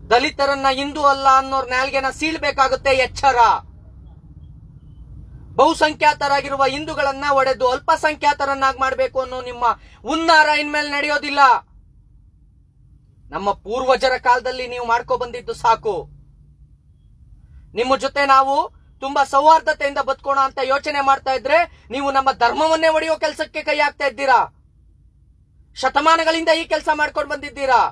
ದಲಿತರನ್ನ ಹಿಂದೂ ಅಲ್ಲ ಅನ್ನೋರ್ ನಾಲ್ಗೆನ ಸೀಳ್ಬೇಕಾಗುತ್ತೆ ಎಚ್ಚರ ಬಹುಸಂಖ್ಯಾತರಾಗಿರುವ ಹಿಂದೂಗಳನ್ನ ಒಡೆದು ಅಲ್ಪಸಂಖ್ಯಾತರನ್ನಾಗಿ ಮಾಡಬೇಕು ಅನ್ನೋ ನಿಮ್ಮ ಹುನ್ನಾರ ಇನ್ಮೇಲೆ ನಡೆಯೋದಿಲ್ಲ ನಮ್ಮ ಪೂರ್ವಜರ ಕಾಲದಲ್ಲಿ ನೀವು ಮಾಡ್ಕೊ ಬಂದಿದ್ದು ಸಾಕು ನಿಮ್ಮ ಜೊತೆ ನಾವು ತುಂಬಾ ಸೌಹಾರ್ದತೆಯಿಂದ ಬದುಕೋಣ ಅಂತ ಯೋಚನೆ ಮಾಡ್ತಾ ಇದ್ರೆ ನೀವು ನಮ್ಮ ಧರ್ಮವನ್ನೇ ಒಡೆಯೋ ಕೆಲಸಕ್ಕೆ ಕೈ ಹಾಕ್ತಾ ಇದ್ದೀರಾ ಶತಮಾನಗಳಿಂದ ಈ ಕೆಲಸ ಮಾಡ್ಕೊಂಡು ಬಂದಿದ್ದೀರಾ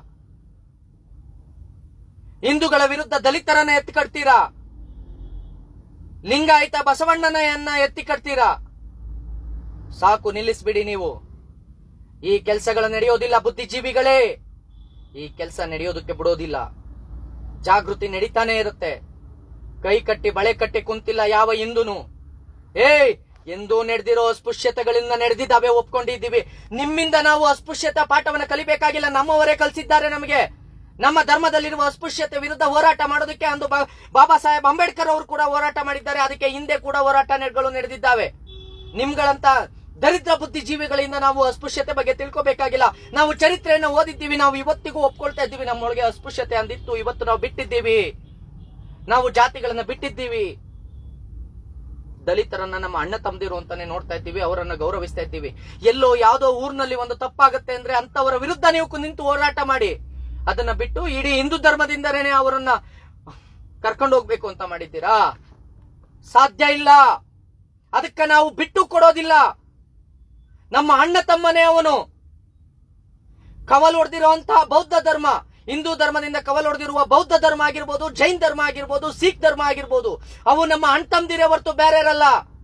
ಹಿಂದೂಗಳ ವಿರುದ್ಧ ದಲಿತರನ್ನ ಎತ್ತಿ ಕಟ್ತೀರಾ ಲಿಂಗಾಯತ ಬಸವಣ್ಣನನ್ನ ಎತ್ತಿ ಕಟ್ತೀರಾ ಸಾಕು ನಿಲ್ಲಿಸ್ಬಿಡಿ ನೀವು ಈ ಕೆಲಸಗಳು ನಡೆಯೋದಿಲ್ಲ ಬುದ್ಧಿಜೀವಿಗಳೇ ಈ ಕೆಲಸ ನಡೆಯೋದಕ್ಕೆ ಬಿಡೋದಿಲ್ಲ ಜಾಗೃತಿ ನಡೀತಾನೆ ಇರುತ್ತೆ ಕೈ ಕಟ್ಟಿ ಬಳೆ ಕಟ್ಟಿ ಕುಂತಿಲ್ಲ ಯಾವ ಹಿಂದೂನು ಏಯ್ ಎಂದೂ ನಡೆದಿರೋ ಅಸ್ಪೃಶ್ಯತೆಗಳಿಂದ ನಡೆದಿದ್ದಾವೆ ಒಪ್ಕೊಂಡಿದ್ದೀವಿ ನಿಮ್ಮಿಂದ ನಾವು ಅಸ್ಪೃಶ್ಯತಾ ಪಾಠವನ್ನ ಕಲಿಬೇಕಾಗಿಲ್ಲ ನಮ್ಮವರೇ ಕಲಿಸಿದ್ದಾರೆ ನಮಗೆ ನಮ್ಮ ಧರ್ಮದಲ್ಲಿರುವ ಅಸ್ಪೃಶ್ಯತೆ ವಿರುದ್ಧ ಹೋರಾಟ ಮಾಡೋದಕ್ಕೆ ಅಂದು ಬಾ- ಬಾಬಾ ಸಾಹೇಬ್ ಅಂಬೇಡ್ಕರ್ ಅವರು ಕೂಡ ಹೋರಾಟ ಮಾಡಿದ್ದಾರೆ ಅದಕ್ಕೆ ಹಿಂದೆ ಕೂಡ ಹೋರಾಟಗಳು ನಡೆದಿದ್ದಾವೆ ನಿಮ್ಗಳಂತ ದರಿದ್ರ ಬುದ್ಧಿಜೀವಿಗಳಿಂದ ನಾವು ಅಸ್ಪೃಶ್ಯತೆ ಬಗ್ಗೆ ತಿಳ್ಕೊಬೇಕಾಗಿಲ್ಲ ನಾವು ಚರಿತ್ರೆಯನ್ನು ಓದಿದ್ದೀವಿ ನಾವು ಇವತ್ತಿಗೂ ಒಪ್ಕೊಳ್ತಾ ಇದ್ದೀವಿ ನಮ್ಮೊಳಗೆ ಅಸ್ಪೃಶ್ಯತೆ ಅಂದಿತ್ತು ಇವತ್ತು ನಾವು ಬಿಟ್ಟಿದ್ದೀವಿ ನಾವು ಜಾತಿಗಳನ್ನ ಬಿಟ್ಟಿದ್ದೀವಿ ದಲಿತರನ್ನ ನಮ್ಮ ಅಣ್ಣ ತಮ್ಮದಿರು ಅಂತಾನೆ ನೋಡ್ತಾ ಇದ್ದೀವಿ ಅವರನ್ನ ಗೌರವಿಸ್ತಾ ಇದ್ದೀವಿ ಎಲ್ಲೋ ಯಾವ್ದೋ ಊರಿನಲ್ಲಿ ಒಂದು ತಪ್ಪಾಗುತ್ತೆ ಅಂದ್ರೆ ಅಂತವರ ವಿರುದ್ಧ ನೀವು ಕು- ನಿಂತು ಹೋರಾಟ ಮಾಡಿ ಅದನ್ನ ಬಿಟ್ಟು ಇಡೀ ಹಿಂದೂ ಧರ್ಮದಿಂದನೇ ಅವರನ್ನ ಕರ್ಕೊಂಡು ಹೋಗ್ಬೇಕು ಅಂತ ಮಾಡಿದ್ದೀರಾ ಸಾಧ್ಯ ಇಲ್ಲ ಅದಕ್ಕೆ ನಾವು ಬಿಟ್ಟು ಕೊಡೋದಿಲ್ಲ ನಮ್ಮ ಅಣ್ಣ ತಮ್ಮನೇ ಅವನು ಕವಲ್ ಹೊಡೆದಿರುವಂತಹ ಬೌದ್ಧ ಧರ್ಮ ಹಿಂದೂ ಧರ್ಮದಿಂದ ಕವಲ್ ಹೊಡೆದಿರುವ ಬೌದ್ಧ ಧರ್ಮ ಆಗಿರ್ಬೋದು ಜೈನ್ ಧರ್ಮ ಆಗಿರ್ಬೋದು ಸಿಖ್ ಧರ್ಮ ಆಗಿರ್ಬೋದು ಅವು ನಮ್ಮ ಅಣ್ಣ ತಮ್ಮದಿರೇ ಹೊರತು ಬೇರೆ ಇರಲ್ಲ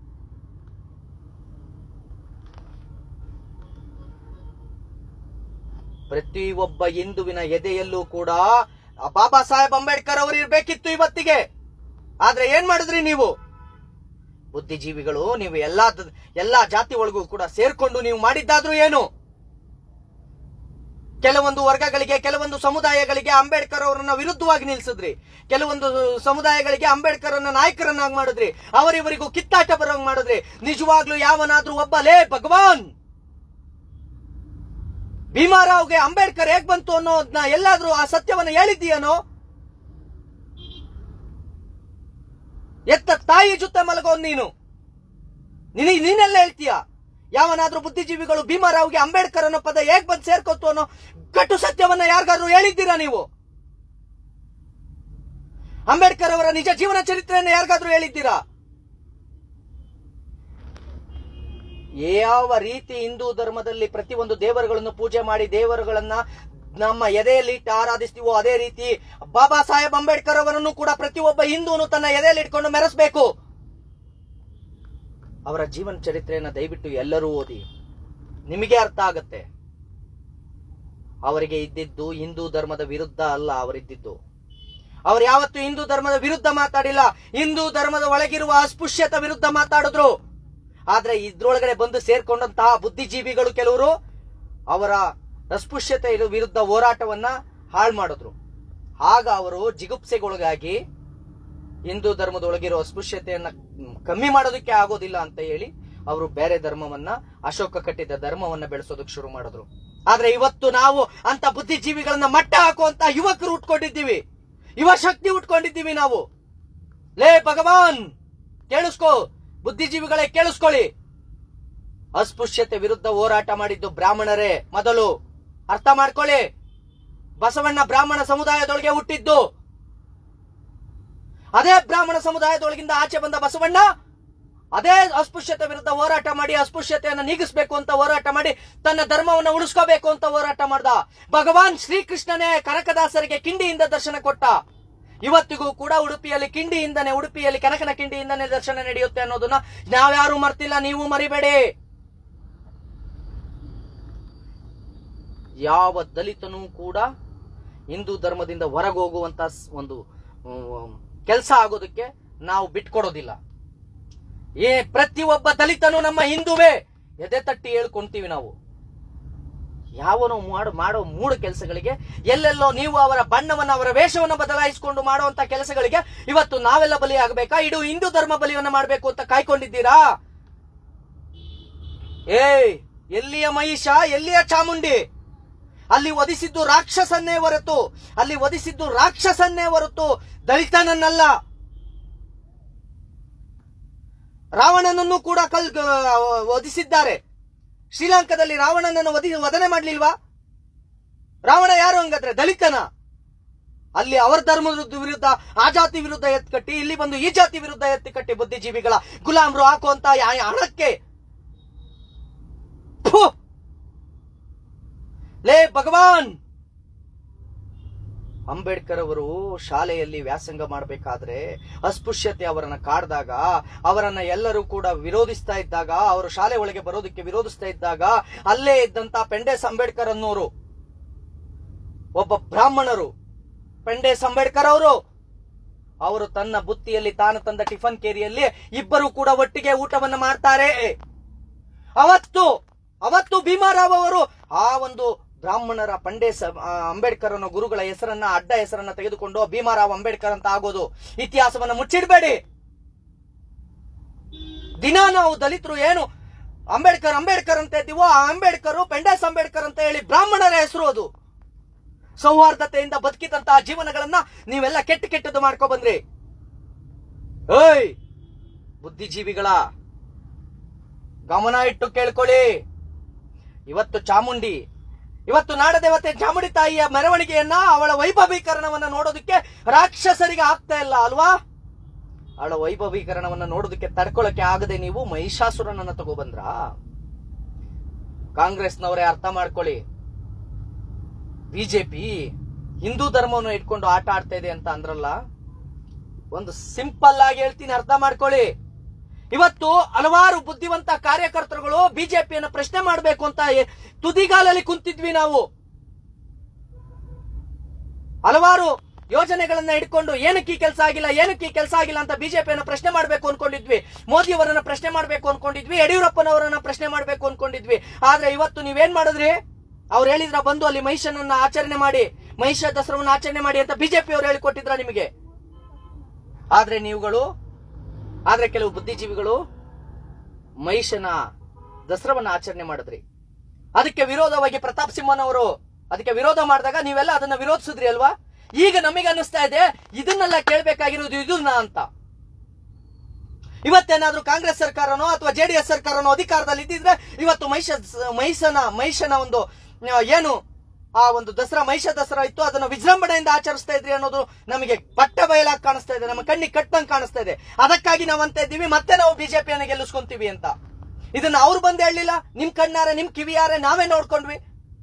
ಪ್ರತಿ ಒಬ್ಬ ಹಿಂದುವಿನ ಎದೆಯಲ್ಲೂ ಕೂಡ ಆ ಬಾಬಾ ಸಾಹೇಬ್ ಅಂಬೇಡ್ಕರ್ ಅವರು ಇರ್ಬೇಕಿತ್ತು ಇವತ್ತಿಗೆ ಆದ್ರೆ ಏನ್ ಮಾಡಿದ್ರಿ ನೀವು ಬುದ್ಧಿಜೀವಿಗಳು ನೀವು ಎಲ್ಲಾ ದ- ಎಲ್ಲಾ ಜಾತಿ ಒಳಗೂ ಕೂಡ ಸೇರ್ಕೊಂಡು ನೀವು ಮಾಡಿದ್ದಾದ್ರೂ ಏನು ಕೆಲವೊಂದು ವರ್ಗಗಳಿಗೆ ಕೆಲವೊಂದು ಸಮುದಾಯಗಳಿಗೆ ಅಂಬೇಡ್ಕರ್ ಅವರನ್ನ ವಿರುದ್ಧವಾಗಿ ನಿಲ್ಸಿದ್ರಿ ಕೆಲವೊಂದು ಸಮುದಾಯಗಳಿಗೆ ಅಂಬೇಡ್ಕರ್ ಅನ್ನ ನಾಯಕರನ್ನಾಗಿ ಮಾಡಿದ್ರಿ ಅವರಿವರಿಗೂ ಕಿತ್ತಾಟ ಬರೋಂಗ್ ಮಾಡಿದ್ರಿ ನಿಜವಾಗ್ಲೂ ಯಾವನಾದ್ರೂ ಒಬ್ಬ ಲೇ ಭಗವಾನ್ ಭೀಮಾರಾವ್ಗೆ ಅಂಬೇಡ್ಕರ್ ಹೇಗ್ ಬಂತು ಅನ್ನೋದನ್ನ ಎಲ್ಲಾದ್ರೂ ಆ ಸತ್ಯವನ್ನ ಹೇಳಿದ್ದೀಯನೋ ಎತ್ತ ತಾಯಿ ಜೊತೆ ಮಲಗೋನ್ ನೀನು ನಿನಗೆ ನೀನೆಲ್ಲ ಹೇಳ್ತೀಯ ಯಾವನಾದ್ರೂ ಬುದ್ಧಿಜೀವಿಗಳು ಭೀಮಾರಾವ್ಗೆ ಅಂಬೇಡ್ಕರ್ ಅನ್ನೋ ಪದ ಹೇಗ್ ಬಂದು ಸೇರ್ಕೋತು ಅನ್ನೋ ಕಟ್ಟು ಸತ್ಯವನ್ನ ಯಾರಿಗಾದ್ರೂ ಹೇಳಿದ್ದೀರಾ ನೀವು ಅಂಬೇಡ್ಕರ್ ಅವರ ನಿಜ ಜೀವನ ಚರಿತ್ರೆಯನ್ನು ಯಾರಿಗಾದ್ರೂ ಹೇಳಿದ್ದೀರಾ ಯಾವ ರೀತಿ ಹಿಂದೂ ಧರ್ಮದಲ್ಲಿ ಪ್ರತಿಯೊಂದು ದೇವರುಗಳನ್ನು ಪೂಜೆ ಮಾಡಿ ದೇವರುಗಳನ್ನ ನಮ್ಮ ಎದೆಯಲ್ಲಿ ಇಟ್ಟು ಆರಾಧಿಸ್ತೀವೋ ಅದೇ ರೀತಿ ಬಾಬಾ ಸಾಹೇಬ್ ಅಂಬೇಡ್ಕರ್ ಅವರನ್ನು ಕೂಡ ಪ್ರತಿಯೊಬ್ಬ ಹಿಂದೂನು ತನ್ನ ಎದೆಯಲ್ಲಿ ಇಟ್ಕೊಂಡು ಮೆರೆಸಬೇಕು ಅವರ ಜೀವನ ಚರಿತ್ರೆಯನ್ನು ದಯವಿಟ್ಟು ಎಲ್ಲರೂ ಓದಿ ನಿಮಗೆ ಅರ್ಥ ಆಗತ್ತೆ ಅವರಿಗೆ ಇದ್ದಿದ್ದು ಹಿಂದೂ ಧರ್ಮದ ವಿರುದ್ಧ ಅಲ್ಲ ಅವರಿದ್ದಿದ್ದು ಅವ್ರು ಯಾವತ್ತು ಹಿಂದೂ ಧರ್ಮದ ವಿರುದ್ಧ ಮಾತಾಡಿಲ್ಲ ಹಿಂದೂ ಧರ್ಮದ ಒಳಗಿರುವ ಅಸ್ಪೃಶ್ಯತೆ ವಿರುದ್ಧ ಮಾತಾಡಿದ್ರು ಆದ್ರೆ ಇದ್ರೊಳಗಡೆ ಬಂದು ಸೇರ್ಕೊಂಡಂತಹ ಬುದ್ಧಿಜೀವಿಗಳು ಕೆಲವರು ಅವರ ಅಸ್ಪೃಶ್ಯತೆ ವಿರುದ್ಧ ಹೋರಾಟವನ್ನ ಹಾಳು ಮಾಡಿದ್ರು ಆಗ ಅವರು ಜಿಗುಪ್ಸೆಗೊಳಗಾಗಿ ಹಿಂದೂ ಧರ್ಮದೊಳಗಿರೋ ಅಸ್ಪೃಶ್ಯತೆಯನ್ನ ಮ್, ಕಮ್ಮಿ ಮಾಡೋದಕ್ಕೆ ಆಗೋದಿಲ್ಲ ಅಂತ ಹೇಳಿ ಅವರು ಬೇರೆ ಧರ್ಮವನ್ನ ಅಶೋಕ ಕಟ್ಟಿದ ಧರ್ಮವನ್ನ ಬೆಳೆಸೋದಕ್ಕೆ ಶುರು ಮಾಡಿದ್ರು ಆದ್ರೆ ಇವತ್ತು ನಾವು ಅಂತ ಬುದ್ಧಿಜೀವಿಗಳನ್ನ ಮಟ್ಟ ಹಾಕುವಂತ ಯುವಕರು ಉಟ್ಕೊಂಡಿದ್ದೀವಿ ಯುವ ಶಕ್ತಿ ಉಟ್ಕೊಂಡಿದ್ದೀವಿ ನಾವು ಲೇ ಭಗವಾನ್ ಕೇಳಿಸ್ಕೋ ಬುದ್ಧಿಜೀವಿಗಳೇ ಕೇಳಿಸ್ಕೊಳ್ಳಿ ಅಸ್ಪೃಶ್ಯತೆ ವಿರುದ್ಧ ಹೋರಾಟ ಮಾಡಿದ್ದು ಬ್ರಾಹ್ಮಣರೇ ಮೊದಲು ಅರ್ಥ ಮಾಡ್ಕೊಳ್ಳಿ ಬಸವಣ್ಣ ಬ್ರಾಹ್ಮಣ ಸಮುದಾಯದೊಳಗೆ ಹುಟ್ಟಿದ್ದು ಅದೇ ಬ್ರಾಹ್ಮಣ ಸಮುದಾಯದೊಳಗಿಂದ ಆಚೆ ಬಂದ ಬಸವಣ್ಣ ಅದೇ ಅಸ್ಪೃಶ್ಯತೆ ವಿರುದ್ಧ ಹೋರಾಟ ಮಾಡಿ ಅಸ್ಪೃಶ್ಯತೆಯನ್ನು ನೀಗಿಸಬೇಕು ಅಂತ ಹೋರಾಟ ಮಾಡಿ ತನ್ನ ಧರ್ಮವನ್ನು ಉಳಿಸ್ಕೋಬೇಕು ಅಂತ ಹೋರಾಟ ಮಾಡ್ದ ಭಗವಾನ್ ಶ್ರೀಕೃಷ್ಣನೇ ಕನಕದಾಸರಿಗೆ ಕಿಂಡಿಯಿಂದ ದರ್ಶನ ಕೊಟ್ಟ ಇವತ್ತಿಗೂ ಕೂಡ ಉಡುಪಿಯಲ್ಲಿ ಕಿಂಡಿಯಿಂದನೇ ಉಡುಪಿಯಲ್ಲಿ ಕನಕನ ಕಿಂಡಿಯಿಂದನೇ ದರ್ಶನ ನಡೆಯುತ್ತೆ ಅನ್ನೋದನ್ನ ನಾವ್ಯಾರು ಮರ್ತಿಲ್ಲ ನೀವು ಮರಿಬೇಡಿ ಯಾವ ದಲಿತನೂ ಕೂಡ ಹಿಂದೂ ಧರ್ಮದಿಂದ ಹೊರಗೋಗುವಂತ ಸ್- ಒಂದು ಕೆಲಸ ಆಗೋದಕ್ಕೆ ನಾವು ಬಿಟ್ಕೊಡೋದಿಲ್ಲ ಏ ಪ್ರತಿಯೊಬ್ಬ ದಲಿತನು ನಮ್ಮ ಹಿಂದುವೇ ಎದೆ ತಟ್ಟಿ ಹೇಳ್ಕೊಂತೀವಿ ನಾವು ಯಾವನೋ ಮಾಡೋ ಮಾಡೋ ಮೂಡು ಕೆಲಸಗಳಿಗೆ ಎಲ್ಲೆಲ್ಲೋ ನೀವು ಅವರ ಬಣ್ಣವನ್ನ ಅವರ ವೇಷವನ್ನು ಬದಲಾಯಿಸಿಕೊಂಡು ಮಾಡುವಂತ ಕೆಲಸಗಳಿಗೆ ಇವತ್ತು ನಾವೆಲ್ಲ ಬಲಿಯಾಗಬೇಕಾ ಇಡೀ ಹಿಂದೂ ಧರ್ಮ ಬಲಿಯನ್ನ ಮಾಡಬೇಕು ಅಂತ ಕಾಯ್ಕೊಂಡಿದ್ದೀರಾ ಏಯ್ ಎಲ್ಲಿಯ ಮಹಿಷ ಎಲ್ಲಿಯ ಚಾಮುಂಡಿ ಅಲ್ಲಿ ವಧಿಸಿದ್ದು ರಾಕ್ಷಸನ್ನೇ ಹೊರತು ಅಲ್ಲಿ ವಧಿಸಿದ್ದು ರಾಕ್ಷಸನ್ನೇ ಹೊರತು ದಲಿತನನ್ನಲ್ಲ ರಾವಣನನ್ನು ಕೂಡ ಕಲ್ ವಧಿಸಿದ್ದಾರೆ ಶ್ರೀಲಂಕಾದಲ್ಲಿ ರಾವಣನನ್ನು ವಧಿ ವಧನೆ ಮಾಡ್ಲಿಲ್ವಾ ರಾವಣ ಯಾರು ಹಂಗಾದ್ರೆ ದಲಿತನ ಅಲ್ಲಿ ಅವರ ಧರ್ಮದ ವಿರುದ್ಧ ಆ ಜಾತಿ ವಿರುದ್ಧ ಎತ್ಕಟ್ಟಿ ಇಲ್ಲಿ ಬಂದು ಈ ಜಾತಿ ವಿರುದ್ಧ ಎತ್ತಿಕಟ್ಟಿ ಬುದ್ಧಿಜೀವಿಗಳ ಗುಲಾಮ್ರು ಹಾಕುವಂತ ಯಾ- ಹಣಕ್ಕೆ ಫು! ಲೇ ಭಗವಾನ್ ಅಂಬೇಡ್ಕರ್ ಅವರು ಶಾಲೆಯಲ್ಲಿ ವ್ಯಾಸಂಗ ಮಾಡಬೇಕಾದ್ರೆ ಅಸ್ಪೃಶ್ಯತೆ ಅವರನ್ನ ಕಾಡ್ದಾಗ ಅವರನ್ನ ಎಲ್ಲರೂ ಕೂಡ ವಿರೋಧಿಸ್ತಾ ಇದ್ದಾಗ ಅವರು ಶಾಲೆ ಒಳಗೆ ಬರೋದಕ್ಕೆ ವಿರೋಧಿಸ್ತಾ ಇದ್ದಾಗ ಅಲ್ಲೇ ಇದ್ದಂತ ಪೆಂಡೆಸ್ ಅಂಬೇಡ್ಕರ್ ಅನ್ನೋರು ಒಬ್ಬ ಬ್ರಾಹ್ಮಣರು ಪೆಂಡೆಸ್ ಅಂಬೇಡ್ಕರ್ ಅವರು ಅವರು ತನ್ನ ಬುತ್ತಿಯಲ್ಲಿ ತಾನು ತಂದ ಟಿಫನ್ ಕೇರಿಯಲ್ಲಿ ಇಬ್ಬರು ಕೂಡ ಒಟ್ಟಿಗೆ ಊಟವನ್ನು ಮಾಡ್ತಾರೆ ಅವತ್ತು ಅವತ್ತು ಭೀಮಾರಾವ್ ಅವರು ಆ ಒಂದು ಬ್ರಾಹ್ಮಣರ ಪಂಡೇಸ್ ಆ, ಅಂಬೇಡ್ಕರ್ ಅನ್ನೋ ಗುರುಗಳ ಹೆಸರನ್ನ ಅಡ್ಡ ಹೆಸರನ್ನ ತೆಗೆದುಕೊಂಡು ಭೀಮಾರಾವ್ ಅಂಬೇಡ್ಕರ್ ಅಂತ ಆಗೋದು ಇತಿಹಾಸವನ್ನ ಮುಚ್ಚಿಡಬೇಡಿ ದಿನ ನಾವು ದಲಿತರು ಏನು ಅಂಬೇಡ್ಕರ್ ಅಂಬೇಡ್ಕರ್ ಅಂತ ಇದ್ದೀವೋ ಆ ಅಂಬೇಡ್ಕರ್ ಪೆಂಡಾಸ್ ಅಂಬೇಡ್ಕರ್ ಅಂತ ಹೇಳಿ ಬ್ರಾಹ್ಮಣರ ಹೆಸರು ಅದು ಸೌಹಾರ್ದತೆಯಿಂದ ಬದುಕಿದಂತಹ ಜೀವನಗಳನ್ನ ನೀವೆಲ್ಲ ಕೆಟ್ಟ ಕೆಟ್ಟದ್ದು ಮಾಡ್ಕೊ ಬಂದ್ರಿ ಏಯ್ ಬುದ್ಧಿಜೀವಿಗಳ ಗಮನ ಇಟ್ಟು ಕೇಳ್ಕೊಳ್ಳಿ ಇವತ್ತು ಚಾಮುಂಡಿ ಇವತ್ತು ನಾಡದೇವತೆ ಚಾಮುಂಡಿ ತಾಯಿಯ ಮೆರವಣಿಗೆಯನ್ನ ಅವಳ ವೈಭವೀಕರಣವನ್ನ ನೋಡೋದಕ್ಕೆ ರಾಕ್ಷಸರಿಗೆ ಆಗ್ತಾ ಇಲ್ಲ ಅಲ್ವಾ ಅವಳ ವೈಭವೀಕರಣವನ್ನ ನೋಡೋದಕ್ಕೆ ತಡ್ಕೊಳಕ್ಕೆ ಆಗದೆ ನೀವು ಮಹಿಷಾಸುರನನ್ನ ತಗೊಬಂದ್ರ ಕಾಂಗ್ರೆಸ್ನವರೇ ಅರ್ಥ ಮಾಡ್ಕೊಳ್ಳಿ ಬಿಜೆಪಿ ಹಿಂದೂ ಧರ್ಮವನ್ನು ಇಟ್ಕೊಂಡು ಆಟ ಆಡ್ತಾ ಇದೆ ಅಂತ ಅಂದ್ರಲ್ಲ ಒಂದು ಸಿಂಪಲ್ ಆಗಿ ಹೇಳ್ತೀನಿ ಅರ್ಥ ಮಾಡ್ಕೊಳ್ಳಿ ಇವತ್ತು ಹಲವಾರು ಬುದ್ಧಿವಂತ ಕಾರ್ಯಕರ್ತರುಗಳು ಬಿಜೆಪಿಯನ್ನು ಪ್ರಶ್ನೆ ಮಾಡಬೇಕು ಅಂತ ಎ- ತುದಿಗಾಲಲ್ಲಿ ಕುಂತಿದ್ವಿ ನಾವು ಹಲವಾರು ಯೋಜನೆಗಳನ್ನ ಇಟ್ಕೊಂಡು ಏನಕ್ಕೆ ಈ ಕೆಲಸ ಆಗಿಲ್ಲ ಏನಕ್ಕೆ ಈ ಕೆಲಸ ಆಗಿಲ್ಲ ಅಂತ ಬಿಜೆಪಿಯನ್ನು ಪ್ರಶ್ನೆ ಮಾಡಬೇಕು ಅನ್ಕೊಂಡಿದ್ವಿ ಮೋದಿ ಅವರನ್ನ ಪ್ರಶ್ನೆ ಮಾಡಬೇಕು ಅನ್ಕೊಂಡಿದ್ವಿ ಯಡಿಯೂರಪ್ಪನವರನ್ನ ಪ್ರಶ್ನೆ ಮಾಡಬೇಕು ಅನ್ಕೊಂಡಿದ್ವಿ ಆದ್ರೆ ಇವತ್ತು ನೀವೇನ್ ಮಾಡಿದ್ರಿ ಅವ್ರು ಹೇಳಿದ್ರ ಬಂದು ಅಲ್ಲಿ ಮಹಿಷನನ್ನ ಆಚರಣೆ ಮಾಡಿ ಮಹಿಷ ದಸರವನ್ನ ಆಚರಣೆ ಮಾಡಿ ಅಂತ ಬಿಜೆಪಿ ಅವರು ಹೇಳಿಕೊಟ್ಟಿದ್ರ ನಿಮಗೆ ಆದ್ರೆ ನೀವುಗಳು ಆದ್ರೆ ಕೆಲವು ಬುದ್ಧಿಜೀವಿಗಳು ಮಹಿಷನ ದಸರವನ್ನ ಆಚರಣೆ ಮಾಡಿದ್ರಿ ಅದಕ್ಕೆ ವಿರೋಧವಾಗಿ ಪ್ರತಾಪ್ ಸಿಂಹನವರು ಅದಕ್ಕೆ ವಿರೋಧ ಮಾಡಿದಾಗ ನೀವೆಲ್ಲ ಅದನ್ನ ವಿರೋಧಿಸಿದ್ರಿ ಅಲ್ವಾ ಈಗ ನಮಗೆ ಅನ್ನಿಸ್ತಾ ಇದೆ ಇದನ್ನೆಲ್ಲ ಕೇಳ್ಬೇಕಾಗಿರೋದು ಇದನ್ನ ಅಂತ ಇವತ್ತೇನಾದ್ರೂ ಕಾಂಗ್ರೆಸ್ ಸರ್ಕಾರನೋ ಅಥವಾ ಜೆಡಿಎಸ್ ಸರ್ಕಾರನೋ ಅಧಿಕಾರದಲ್ಲಿ ಇದ್ದಿದ್ರೆ ಇವತ್ತು ಮಹಿಷ ಮಹಿಷನ ಮಹಿಷನ ಒಂದು ಆ, ಏನು ಆ ಒಂದು ದಸರಾ ಮಹಿಷ ದಸರಾ ಇತ್ತು ಅದನ್ನು ವಿಜೃಂಭಣೆಯಿಂದ ಆಚರಿಸ್ತಾ ಇದ್ರಿ ಅನ್ನೋದು ನಮಗೆ ಬಟ್ಟ ಬಯಲಾಗಿ ಕಾಣಿಸ್ತಾ ಇದೆ ನಮ್ಮ ಕಣ್ಣಿಗೆ ಕಟ್ಟಂಗ್ ಕಾಣಿಸ್ತಾ ಇದೆ ಅದಕ್ಕಾಗಿ ನಾವು ಅಂತ ಇದ್ದೀವಿ ಮತ್ತೆ ನಾವು ಬಿಜೆಪಿಯನ್ನು ಗೆಲ್ಲಿಸ್ಕೊಂತೀವಿ ಅಂತ ಇದನ್ನ ಅವ್ರು ಬಂದು ಹೇಳಲಿಲ್ಲ ನಿಮ್ ಕಣ್ಣಾರೆ ನಿಮ್ ಕಿವಿಯಾರೆ ನಾವೇ ನೋಡ್ಕೊಂಡ್ವಿ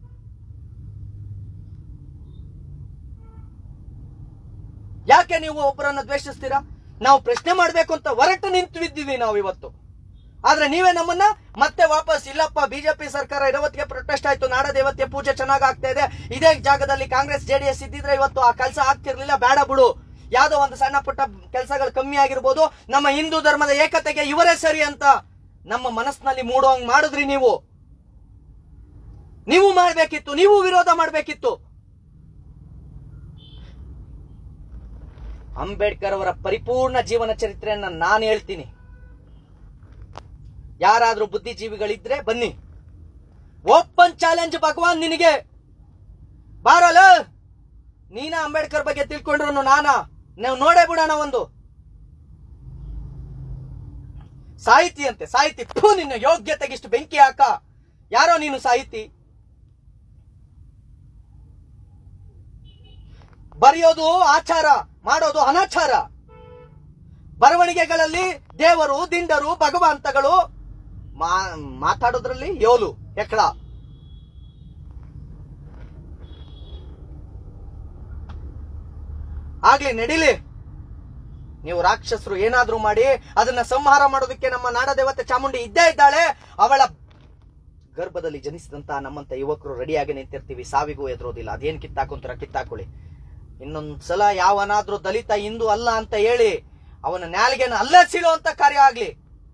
ಯಾಕೆ ನೀವು ಒಬ್ಬರನ್ನ ದ್ವೇಷಿಸ್ತೀರಾ ನಾವು ಪ್ರಶ್ನೆ ಮಾಡ್ಬೇಕು ಅಂತ ಹೊರಟು ನಿಂತಿದ್ದೀವಿ ನಾವು ಇವತ್ತು ಆದ್ರೆ ನೀವೇ ನಮ್ಮನ್ನ ಮತ್ತೆ ವಾಪಸ್ ಇಲ್ಲಪ್ಪ ಬಿಜೆಪಿ ಸರ್ಕಾರ ಇರೋವತ್ತಿಗೆ ಪ್ರೊಟೆಸ್ಟ್ ಆಯ್ತು ನಾಡ ದೇವತೆಯ ಪೂಜೆ ಚೆನ್ನಾಗ್ ಆಗ್ತಾ ಇದೆ ಇದೇ ಜಾಗದಲ್ಲಿ ಕಾಂಗ್ರೆಸ್ ಜೆಡಿಎಸ್ ಇದ್ದಿದ್ರೆ ಇವತ್ತು ಆ ಕೆಲಸ ಆಗ್ತಿರ್ಲಿಲ್ಲ ಬೇಡ ಬಿಡು ಯಾವ್ದೋ ಒಂದು ಸಣ್ಣ ಪುಟ್ಟ ಕೆಲಸಗಳು ಕಮ್ಮಿ ಆಗಿರ್ಬೋದು ನಮ್ಮ ಹಿಂದೂ ಧರ್ಮದ ಏಕತೆಗೆ ಇವರೇ ಸರಿ ಅಂತ ನಮ್ಮ ಮನಸ್ಸಿನಲ್ಲಿ ಮೂಡೋಂಗ್ ಮಾಡಿದ್ರಿ ನೀವು ನೀವು ಮಾಡ್ಬೇಕಿತ್ತು ನೀವು ವಿರೋಧ ಮಾಡ್ಬೇಕಿತ್ತು ಅಂಬೇಡ್ಕರ್ ಅವರ ಪರಿಪೂರ್ಣ ಜೀವನ ಚರಿತ್ರೆಯನ್ನ ನಾನು ಹೇಳ್ತೀನಿ ಯಾರಾದ್ರೂ ಬುದ್ಧಿಜೀವಿಗಳಿದ್ರೆ ಬನ್ನಿ ಓಪನ್ ಚಾಲೆಂಜ್ ಭಗವಾನ್ ನಿನಗೆ ಬಾರಲ್ಲ ನೀನ ಅಂಬೇಡ್ಕರ್ ಬಗ್ಗೆ ತಿಳ್ಕೊಂಡ್ರು ನಾನಾ ನಾವು ನೋಡೇ ಬಿಡೋಣ ಒಂದು ಸಾಹಿತಿ ಅಂತೆ ಸಾಹಿತಿ ಫು ನಿನ್ನ ಯೋಗ್ಯತೆಗಿಷ್ಟು ಬೆಂಕಿ ಹಾಕ ಯಾರೋ ನೀನು ಸಾಹಿತಿ ಬರೆಯೋದು ಆಚಾರ ಮಾಡೋದು ಅನಾಚಾರ ಬರವಣಿಗೆಗಳಲ್ಲಿ ದೇವರು ದಿಂಡರು ಭಗವಂತಗಳು ಮಾ- ಮಾತಾಡೋದ್ರಲ್ಲಿ ಯೋಲು ಎಕ್ಕಡ ಆಗ್ಲಿ ನಡೀಲಿ ನೀವು ರಾಕ್ಷಸರು ಏನಾದ್ರೂ ಮಾಡಿ ಅದನ್ನ ಸಂಹಾರ ಮಾಡೋದಕ್ಕೆ ನಮ್ಮ ನಾಡದೇವತೆ ಚಾಮುಂಡಿ ಇದ್ದೇ ಇದ್ದಾಳೆ ಅವಳ ಗರ್ಭದಲ್ಲಿ ಜನಿಸಿದಂತ ನಮ್ಮಂತ ಯುವಕರು ರೆಡಿಯಾಗಿ ನಿಂತಿರ್ತೀವಿ ಸಾವಿಗೂ ಎದುರೋದಿಲ್ಲ ಅದೇನ್ ಕಿತ್ತಾಕೊಂತರ ಕಿತ್ತಾಕೊಳ್ಳಿ ಇನ್ನೊಂದ್ಸಲ ಯಾವನಾದ್ರೂ ದಲಿತ ಹಿಂದೂ ಅಲ್ಲ ಅಂತ ಹೇಳಿ ಅವನ ನ್ಯಾಲಿಗೆನ ಅಲ್ಲೇ ಸೀಳುವಂತ ಕಾರ್ಯ ಆಗ್ಲಿ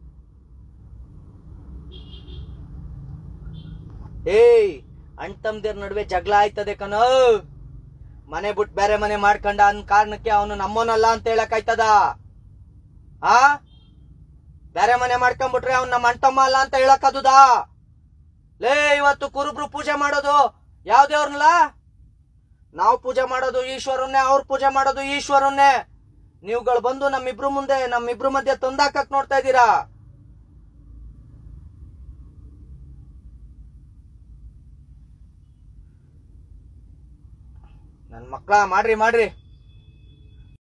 ಏಯ್ ಅಣ್ತಮ್ದಿರ ನಡುವೆ ಜಗಳ ಆಯ್ತದೆ ಕಣೋ ಮನೆ ಬಿಟ್ಟು ಬೇರೆ ಮನೆ ಮಾಡ್ಕೊಂಡ ಅನ್ ಕಾರಣಕ್ಕೆ ಅವನು ನಮ್ಮೋನಲ್ಲ ಅಂತ ಹೇಳಕ್ ಆಯ್ತದ ಆ ಬೇರೆ ಮನೆ ಮಾಡ್ಕೊಂಡ್ಬಿಟ್ರೆ ಅವ್ನು ನಮ್ಮ ಅಣ್ತಮ್ಮ ಅಲ್ಲ ಅಂತ ಹೇಳಕ್ ಅದುದಾ ಲೇ ಇವತ್ತು ಕುರುಬ್ರು ಪೂಜೆ ಮಾಡೋದು ಯಾವ ದೇವ್ರನ್ನಲ್ಲ ನಾವು ಪೂಜೆ ಮಾಡೋದು ಈಶ್ವರನ್ನೇ ಅವ್ರ ಪೂಜೆ ಮಾಡೋದು ಈಶ್ವರನ್ನೇ ನೀವುಗಳು ಬಂದು ನಮ್ಮಿಬ್ರು ಮುಂದೆ ನಮ್ಮಿಬ್ರು ಮಧ್ಯೆ ತಂದಾಕಕ್ ನೋಡ್ತಾ ಇದ್ದೀರಾ ನನ್ ಮಕ್ಳ ಮಾಡ್ರಿ ಮಾಡ್ರಿ